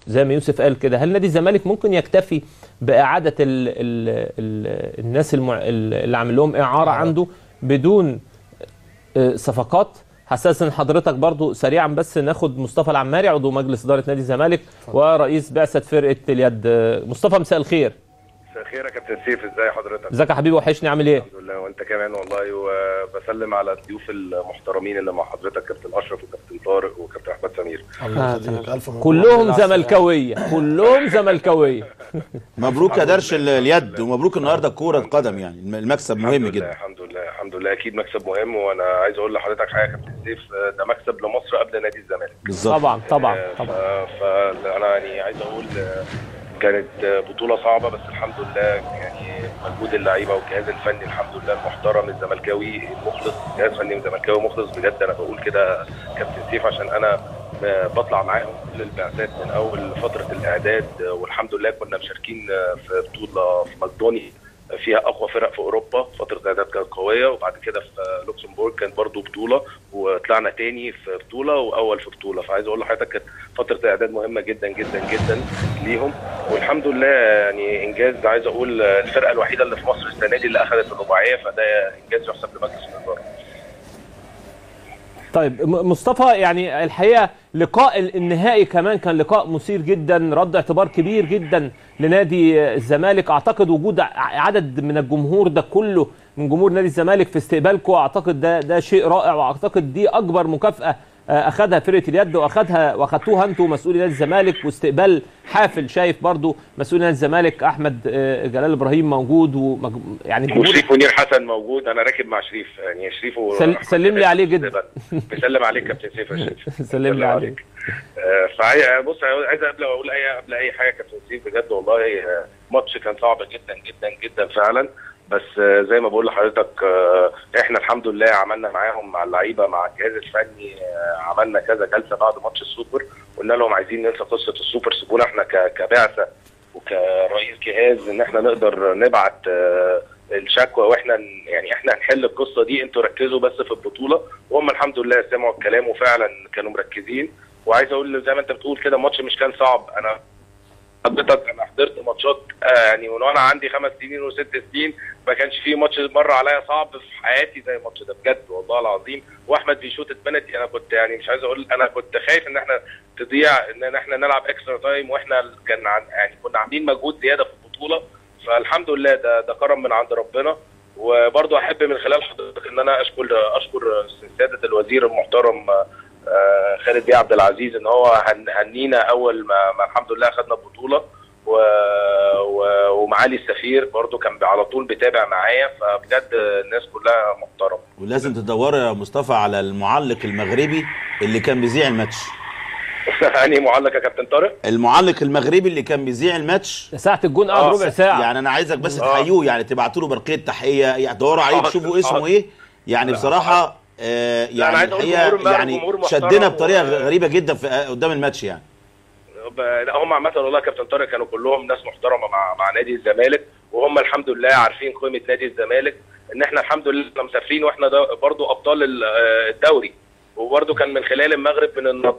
زي ما يوسف قال كده هل نادي الزمالك ممكن يكتفي باعاده ال ال ال الناس المع... اللي عامل لهم اعاره عنده بدون آه، صفقات هستاذن حضرتك برضو سريعا بس ناخد مصطفى العماري عضو مجلس اداره نادي الزمالك ورئيس بعثه فرقه اليد آه، مصطفى مساء الخير مساء الخير يا كابتن سيف ازاي حضرتك؟ ازيك يا حبيبي وحشني عامل ايه الحمد لله وانت كمان والله وبسلم على الضيوف المحترمين اللي مع حضرتك كابتن اشرف وكابتن طارق وكابتن احمد سمير الله يخليك الف مبروك كلهم زملكاويه كلهم زملكاويه مبروك يا درش ال- اليد ومبروك النهارده كوره قدم يعني الم- المكسب مهم الحمد لله جدا الحمد لله الحمد لله اكيد مكسب مهم وانا عايز اقول لحضرتك حاجه يا كابتن سيف ده مكسب لمصر قبل نادي الزمالك بالظبط طبعا طبعا آه، طبعا ف- فانا يعني عايز اقول آه، كانت آه، بطوله صعبه بس الحمد لله يعني مجهود اللعيبه والجهاز الفني الحمد لله المحترم الزملكاوي المخلص جهاز فني زملكاوي مخلص بجد انا بقول كده كابتن سيف عشان انا آه، بطلع معاهم كل البعثات من اول فتره الاعداد آه، والحمد لله كنا مشاركين آه، في بطوله في مقدونيا فيها اقوى فرق في اوروبا فتره الاعداد كانت قويه وبعد كده في لوكسمبورغ كانت برضو بطوله وطلعنا تاني في بطوله واول في بطوله فعايز اقول لحضرتك كانت فتره اعداد مهمه جدا جدا جدا ليهم والحمد لله يعني انجاز عايز اقول الفرقه الوحيده اللي في مصر السنه دي اللي اخذت الرباعيه فده انجاز يحسب لمجلس الاداره طيب م- مصطفى يعني الحقيقه لقاء ال- النهائي كمان كان لقاء مثير جدا رد اعتبار كبير جدا لنادي الزمالك اعتقد وجود ع- عدد من الجمهور ده كله من جمهور نادي الزمالك في استقبالكم اعتقد ده ده شيء رائع واعتقد دي اكبر مكافاه آه، اخذها فرقه اليد واخذها واخدتوها انتم مسؤولي نادي الزمالك واستقبال حافل شايف برضو مسؤول نادي الزمالك احمد آه، جلال ابراهيم موجود ومج... يعني جمهور وشريف منير حسن موجود انا راكب مع شريف يعني شريف و- سل- سلم لي عليه جدا. بسلم عليك كابتن سيف يا شريف سلم لي عليك آه، فعايز بص عايز قبل اقول اي قبل اي حاجه كابتن سيف بجد والله آه، ماتش كان صعب جدا جدا جدا فعلا بس آه، زي ما بقول لحضرتك آه، احنا الحمد لله عملنا معاهم مع اللعيبه مع الجهاز الفني آه، عملنا كذا جلسه بعد ماتش السوبر قلنا لهم عايزين ننسى قصه السوبر سيبونا احنا ك- كبعثه وكرئيس جهاز ان احنا نقدر نبعت آه، الشكوى واحنا ن- يعني احنا هنحل القصه دي انتوا ركزوا بس في البطوله وهم الحمد لله سمعوا الكلام وفعلا كانوا مركزين وعايز اقول زي ما انت بتقول كده الماتش مش كان صعب انا حضرتك انا حضرت ماتشات آه، يعني من وانا عندي خمس سنين وست سنين ما كانش في ماتش مر عليا صعب في حياتي زي الماتش ده بجد والله العظيم واحمد بيشوط اتبنتي انا كنت يعني مش عايز اقول انا كنت خايف ان احنا تضيع ان احنا نلعب اكسترا تايم واحنا كان عن يعني كنا عاملين مجهود زياده في البطوله فالحمد لله ده ده كرم من عند ربنا وبرضه احب من خلال حضرتك ان انا اشكر اشكر سياده الوزير المحترم آه، خالد بيه عبد العزيز ان هو هن- هنينا اول ما, ما الحمد لله اخذنا البطوله و... و... ومعالي السفير برضو كان على طول بيتابع معايا فبجد الناس كلها محترمه ولازم تدوروا يا مصطفى على المعلق المغربي اللي كان بيذيع الماتش انهي معلق يا كابتن طارق؟ المعلق المغربي اللي كان بيذيع الماتش ساعه الجون قعد آه، ربع ساعه يعني انا عايزك بس آه. تحيوه يعني تبعتوا له برقيه تحيه يعني تدوروا عليه آه، تشوفوا اسمه آه. ايه يعني بصراحه آه أنا يعني عايز أقول الحقيقه جمهور المغرب يعني جمهور محترم شدنا بطريقه و- غريبه جدا في قدام الماتش يعني ب- لا هم عامه والله يا كابتن طارق كانوا كلهم ناس محترمه مع مع نادي الزمالك وهم الحمد لله عارفين قيمه نادي الزمالك ان احنا الحمد لله احنا مسافرين واحنا ده- برضو ابطال ال- آه، الدوري وبرضو كان من خلال المغرب من النصر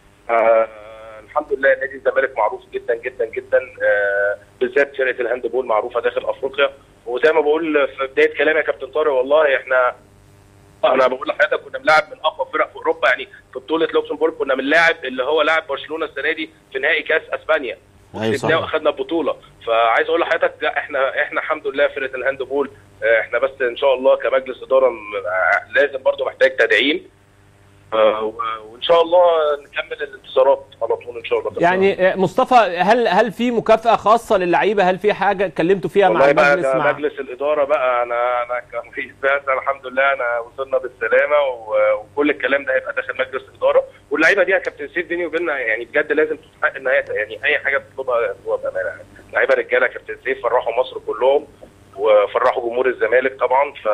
آه الحمد لله نادي الزمالك معروف جدا جدا جدا آه بالذات فرقه الهاندبول معروفه داخل افريقيا وزي ما بقول في بدايه كلامي يا كابتن طارق والله احنا انا بقول لحضرتك كنا بنلعب من اقوى فرق في اوروبا يعني في بطوله لوكسمبورغ كنا بنلاعب اللي هو لاعب برشلونه السنه دي في نهائي كاس اسبانيا ايوه كسبناه صح واخدنا البطوله فعايز اقول لحضرتك لا احنا احنا الحمد لله فرقه الهاندبول آه، احنا بس ان شاء الله كمجلس اداره م- آه، لازم برضو محتاج تدعيم آه، و- وان شاء الله نكمل الانتصارات على طول ان شاء الله يعني آه، مصطفى هل هل في مكافاه خاصه للعيبه هل في حاجه اتكلمتوا فيها مع والله بقى المجلس ده مع مجلس الاداره بقى انا انا كرئيس بعثه الحمد لله انا وصلنا بالسلامه و- وكل الكلام ده هيبقى داخل مجلس الاداره واللعيبه دي يا كابتن سيف بيني وبيننا يعني بجد لازم تستحق ان هي يعني اي حاجه تطلبها تطلبها بامانه يعني. لعيبه رجاله يا كابتن سيف فرحوا مصر كلهم وفرحوا جمهور الزمالك طبعا ف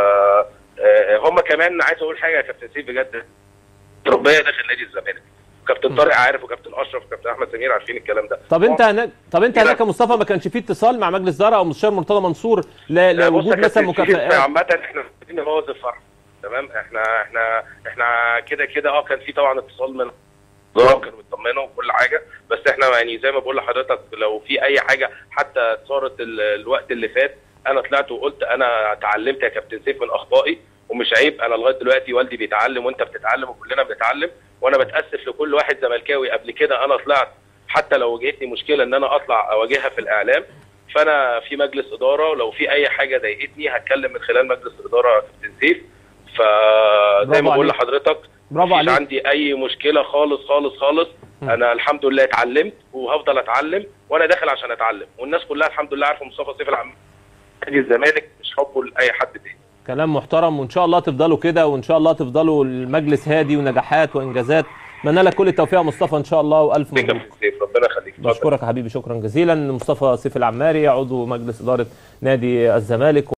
آه، هم كمان عايز اقول حاجه يا كابتن سيف بجد تربيه داخل نادي الزمالك كابتن طارق عارف وكابتن اشرف وكابتن احمد سمير عارفين الكلام ده طب انت هناك طب انت كده. هناك يا مصطفى ما كانش في اتصال مع مجلس اداره او مستشار مرتضى منصور ل- لا، بص يا لوجود مثلا كابتن سيف، مكافآت عامة احنا عايزين نبوظ الفرح تمام احنا احنا احنا كده كده اه كان في طبعا اتصال من الوزاره كانوا بيطمنوا وكل حاجه بس احنا يعني زي ما بقول لحضرتك لو في اي حاجه حتى صارت ال- الوقت اللي فات انا طلعت وقلت انا اتعلمت يا كابتن سيف من اخطائي ومش عيب انا لغايه دلوقتي والدي بيتعلم وانت بتتعلم وكلنا بنتعلم وانا بتاسف لكل واحد زملكاوي قبل كده انا طلعت حتى لو واجهتني مشكله ان انا اطلع اواجهها في الاعلام فانا في مجلس اداره ولو في اي حاجه ضايقتني هتكلم من خلال مجلس الاداره يا كابتن سيف فزي برافو ما بقول عليك. لحضرتك برافو مفيش عليك. عندي اي مشكله خالص خالص خالص انا الحمد لله اتعلمت وهفضل اتعلم وانا داخل عشان اتعلم والناس كلها الحمد لله عارفه مصطفى سيف العم نادي الزمالك مش حبه لاي حد تاني كلام محترم وان شاء الله تفضلوا كده وان شاء الله تفضلوا المجلس هادي ونجاحات وانجازات اتمنى لك كل التوفيق يا مصطفى ان شاء الله والف يا مبروك كابتن سيف ربنا يخليك اتفضل. بشكرك يا حبيبي شكرا جزيلا مصطفى سيف العماري عضو مجلس اداره نادي الزمالك